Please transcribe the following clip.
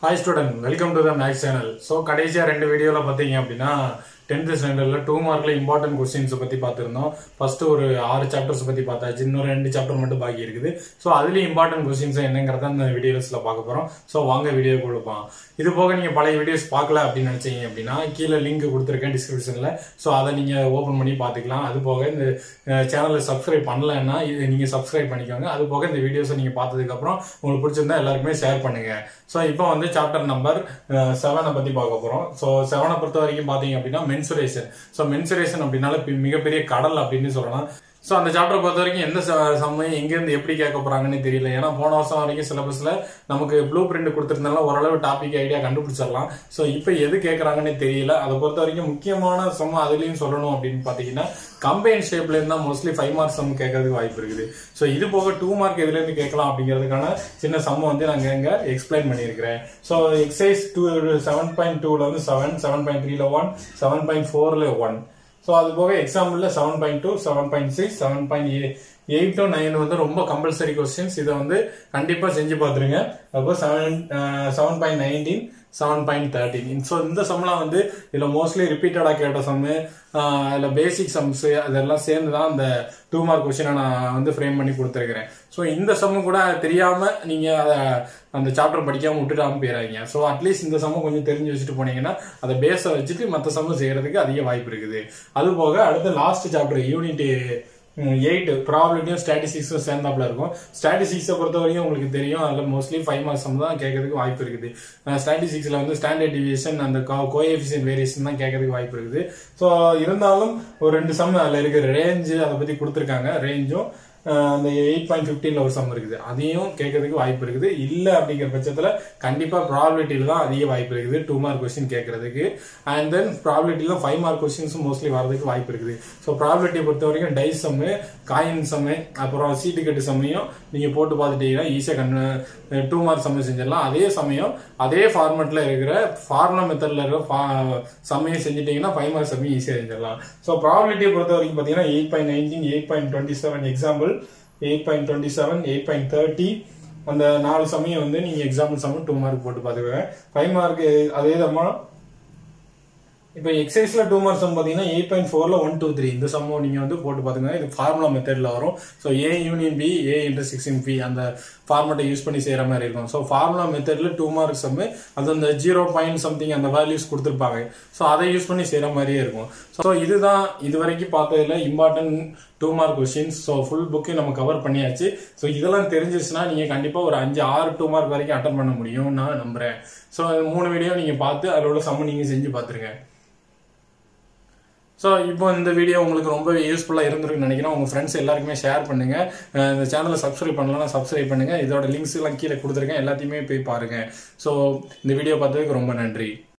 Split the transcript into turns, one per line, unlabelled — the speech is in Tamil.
hi student welcome to the maths channel so கடைசியாக ரெண்டு வீடியோவில் பார்த்தீங்க அப்படின்னா டென்த் ஸ்டாண்டர்டில் டூ மார்க்கில் இம்பார்ட்டன்ட் கொஸ்டின்ஸை பற்றி பார்த்துருந்தோம் ஃபர்ஸ்ட் ஒரு ஆறு சாப்டர்ஸ் பற்றி பார்த்தாச்சு இன்னும் ரெண்டு சாப்டர் மட்டும் பாக்கி இருக்குது ஸோ அதுலேயும் இம்பார்ட்டன்ட் கொஸ்டின்ஸ் என்னங்கிறத இந்த வீடியோஸில் பார்க்க போகிறோம் ஸோ வாங்க வீடியோ கொடுப்போம் இது போக நீங்கள் பழைய வீடியோஸ் பார்க்கல அப்படின்னு நினச்சிங்க அப்படின்னா கீழே லிங்க் கொடுத்துருக்கேன் டிஸ்கிரிப்ஷனில் ஸோ அதை நீங்கள் ஓப்பன் பண்ணி பார்த்துக்கலாம் அது போக இந்த சேனலை சப்ஸ்கிரைப் பண்ணலைன்னா இது நீங்கள் சப்ஸ்கிரைப் பண்ணிக்கோங்க அது போக இந்த வீடியோஸை நீங்கள் பார்த்ததுக்கப்புறம் உங்களுக்கு பிடிச்சிருந்தா எல்லாருக்குமே ஷேர் பண்ணுங்க ஸோ இப்போ வந்து சாப்டர் நம்பர் செவனை பற்றி பார்க்க போகிறோம் ஸோ செவனை பொறுத்த வரைக்கும் பார்த்தீங்க அப்படின்னா மென்சுரேஷன் ஸோ மென்சுரேஷன் அப்படின்னால பி- மிகப்பெரிய கடல் அப்படின்னு சொல்லலாம் ஸோ அந்த சாப்டர் பொறுத்த வரைக்கும் எந்த ச- சமயம் எங்கேருந்து எப்படி கேட்க போறாங்கன்னு தெரியல ஏன்னா போன வருஷம் வரைக்கும் சிலபஸ்ல நமக்கு ப்ளூ பிரிண்ட் கொடுத்துருந்தாலும் ஓரளவு டாபிக் ஐடியா கண்டுபிடிச்சிடலாம் ஸோ இப்போ எது கேட்குறாங்கன்னு தெரியல அதை பொறுத்த வரைக்கும் முக்கியமான சம் அதுலேயும் சொல்லணும் அப்படின்னு பார்த்தீங்கன்னா கம்பைன் ஷேப்ல இருந்தா மோஸ்ட்லி ஃபைவ் மார்க் சம் கேட்கறதுக்கு வாய்ப்பு இருக்குது ஸோ இது போக டூ மார்க் எதுல இருந்து கேட்கலாம் அப்படிங்கிறதுக்கான சின்ன சம் வந்து நாங்கள் இங்க எக்ஸ்பிளைன் பண்ணியிருக்கிறேன் so exercise two seven point டூல வந்து செவன் செவன் பாயிண்ட் த்ரீல ஒன் செவன் பாயிண்ட் ஃபோர்ல ஒன் ஸோ அது போக எக்ஸாம்பிள்ல seven point two seven point six seven point eight to nine வந்து ரொம்ப கம்பல்சரி கொஸ்டின்ஸ் இதை வந்து கண்டிப்பா செஞ்சு பார்த்துருங்க அப்போ seven seven point nineteen seven point thirteen so இந்த சம்லாம் வந்து இதில் மோஸ்ட்லி ரிப்பீட்டடாக கேட்ட சம்மு அதில் பேசிக் சம்ஸ் அதெல்லாம் சேர்ந்து தான் அந்த டூ மார்க் கொஸ்டினை நான் வந்து ஃப்ரேம் பண்ணி கொடுத்துருக்கிறேன் ஸோ இந்த சம்மு கூட தெரியாமல் நீங்கள் அதை அந்த சாப்டர் படிக்காமல் விட்டுட்டாம போயிடாதீங்க ஸோ அட்லீஸ்ட் இந்த சம்மு கொஞ்சம் தெரிஞ்சு வச்சுட்டு போனீங்கன்னா அதை பேஸை வச்சுட்டு மற்ற சம்மு செய்யறதுக்கு அதிக வாய்ப்பு இருக்குது அது போக அடுத்த லாஸ்ட் சாப்டர் யூனிட் எயிட் ப்ராபிலிட்டியும் ஸ்டாட்டிஸ்டிக்ஸும் சேர்ந்தாப்புல இருக்கும் ஸ்டாட்டிஸ்டிக்ஸை பொறுத்த வரைக்கும் உங்களுக்கு தெரியும் அதில் மோஸ்ட்லி ஃபைவ் மார்க்ஸ் தான் கேட்கறதுக்கு வாய்ப்பு இருக்குது ஸ்டாட்டிஸ்டிக்ஸில் வந்து ஸ்டாண்டர்ட் டிவியேஷன் அந்த கோஎஃபிஷியன் வேரியேஷன் தான் கேட்கறதுக்கு வாய்ப்பு இருக்குது ஸோ இருந்தாலும் ஒரு ரெண்டு சம் அதில் இருக்கிற ரேஞ்சு அதை பற்றி கொடுத்துருக்காங்க ரேஞ்சும் அந்த எயிட் பாயிண்ட் ஃபிஃப்டீனில் ஒரு சம் இருக்குது அதையும் கேட்கறதுக்கு வாய்ப்பு இருக்குது இல்லை அப்படிங்கிற பட்சத்தில் கண்டிப்பாக ப்ராபிலிட்டியில் தான் அதிக வாய்ப்பு இருக்குது டூ மார்க் கொஸ்டின் கேட்கறதுக்கு அண்ட் தென் ப்ராபிலிட்டியில் ஃபைவ் மார்க் கொஸ்டின்ஸும் மோஸ்ட்லி வரதுக்கு வாய்ப்பு இருக்குது ஸோ ப்ராபிலிட்டியை பொறுத்த வரைக்கும் டை சம்மு காயின் சம்மு அப்புறம் சீட்டு கட்டு சம்மையும் நீங்கள் போட்டு பார்த்துட்டீங்கன்னா ஈஸியாக கண்ணு டூ மார்க் சம்மு செஞ்சிடலாம் அதே சமயம் அதே ஃபார்மெட்டில் இருக்கிற ஃபார்முலா மெத்தடில் இருக்கிற ஃபா- சம்மையும் செஞ்சுட்டீங்கன்னா ஃபைவ் மார்க் சம்மையும் ஈஸியாக செஞ்சிடலாம் ஸோ ப்ராபிலிட்டியை பொறுத்த வரைக்கும் பார்த்தீங்கன்னா eight point nineteen eight point twenty seven example eight point twenty seven eight point thirty அந்த நாலு சமயம் வந்து நீங்கள் எக்ஸாம்பிள் சமயம் டூ மார்க் போட்டு பார்த்துக்கோங்க ஃபைவ் மார்க் அதே தான் இப்போ எக்ஸைஸ்ல டூ மார்க்ஸ் பார்த்தீங்கன்னா எயிட் பாயிண்ட் ஃபோர்ல ஒன் டூ த்ரீ இந்த சம்மம் நீங்க வந்து போட்டு பாத்துங்க இது ஃபார்முலா மெத்தட்ல வரும் so A union B A intersection B அந்த ஃபார்மெட்டை யூஸ் பண்ணி செய்யற மாதிரி இருக்கும் ஸோ ஃபார்முலா மெத்தட்ல டூ மார்க்ஸ் சம்மு அது அந்த ஜீரோ பாயிண்ட் சம்திங் அந்த வேல்யூஸ் கொடுத்துருப்பாங்க ஸோ அதை யூஸ் பண்ணி செய்யற மாதிரியே இருக்கும் ஸோ இதுதான் இது வரைக்கும் பார்த்ததுல important two mark questions so full புக்கையும் நம்ம கவர் பண்ணியாச்சு ஸோ இதெல்லாம் தெரிஞ்சிச்சுன்னா நீங்க கண்டிப்பா ஒரு அஞ்சு ஆறு டூ மார்க் வரைக்கும் அட்டன் பண்ண முடியும் நான் நம்புறேன் ஸோ மூணு வீடியோ நீங்க பார்த்து அதில் உள்ள சம்ம நீங்க செஞ்சு பார்த்துருங்க ஸோ இப்போ இந்த வீடியோ உங்களுக்கு ரொம்ப யூஸ்ஃபுல்லாக இருந்திருக்குன்னு நினைக்கிறேன் உங்கள் ஃப்ரெண்ட்ஸ் எல்லாருக்குமே ஷேர் பண்ணுங்க அஹ் இந்த சேனலை சப்ஸ்கிரைப் பண்ணலாம் சப்ஸ்கிரைப் பண்ணுங்க இதோட லிங்க்ஸ் எல்லாம் கீழே கொடுத்துருக்கேன் எல்லாத்தையுமே போய் பாருங்க ஸோ இந்த வீடியோ பார்த்ததுக்கு ரொம்ப நன்றி